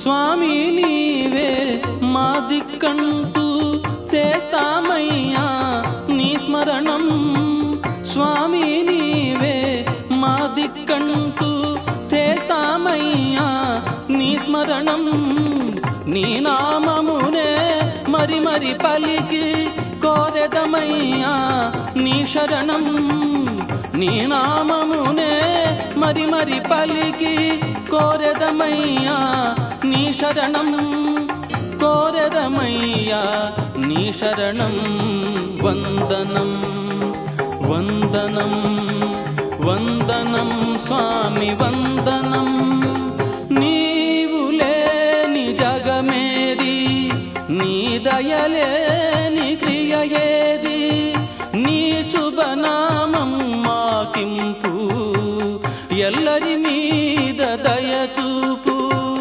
స్వామి నీవే మా దిక్కంటూ చేస్తామయ్యా నీ స్మరణం స్వామి నీవే మా దిక్కంటూ చేస్తామయ్యా నీ స్మరణం నీ నామమునే మరి మరి పలికి కోరెదమయ్యా నీ శరణం నీ నామమునే మరి మరి పలికి కోరెదమయ్యా నీ శరణం కోరెదమయ్యా నీ శరణం వందనం వందనం వందనం స్వామి వందనం నీవు లేని జగమేది నీ దయలేని క్రియ ఏది నీ శుభనామం మాకింపు ఎల్లరి మీద దయచూపు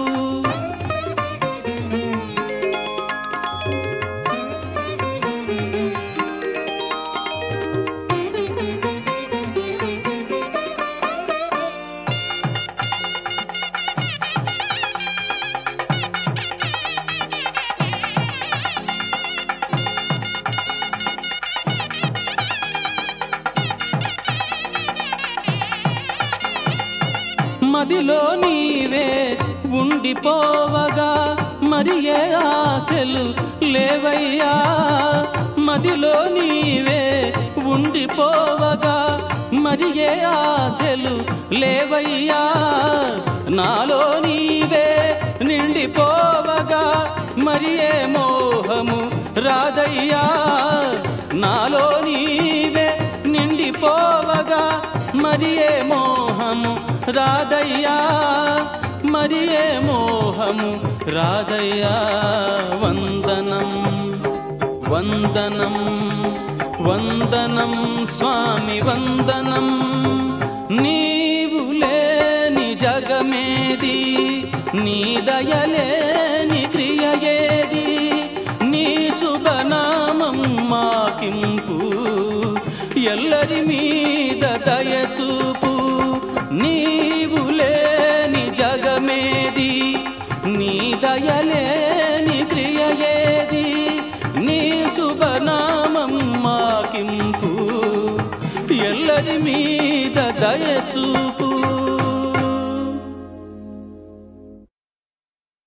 మదిలో నీవే ఉండిపోవగా మరి ఏ ఆశలు లేవయ్యా మదిలో నీవే ఉండిపోవగా మరి ఏ ఆశలు లేవయ్యా నాలో నీవే నిండిపోవగా మరి ఏ మోహము రాదయ్యా నాలో నీవే నిండిపోవగా మరి ఏ మోహము రాదయ్యా మరి ఏ మోహము రాదయ్యా వందనం వందనం వందనం స్వామి వందనం నీవు లేని జగమేది నీ దయలేని క్రియ ఏది నీ శుభనామం మాకింపు ఎల్లరి మీద దయచూపు నీవు లేని జగమేది నీ దయలేని క్రియ ఏది నీ శుభనామం మాకింపు ఎల్లరి మీద దయచూపు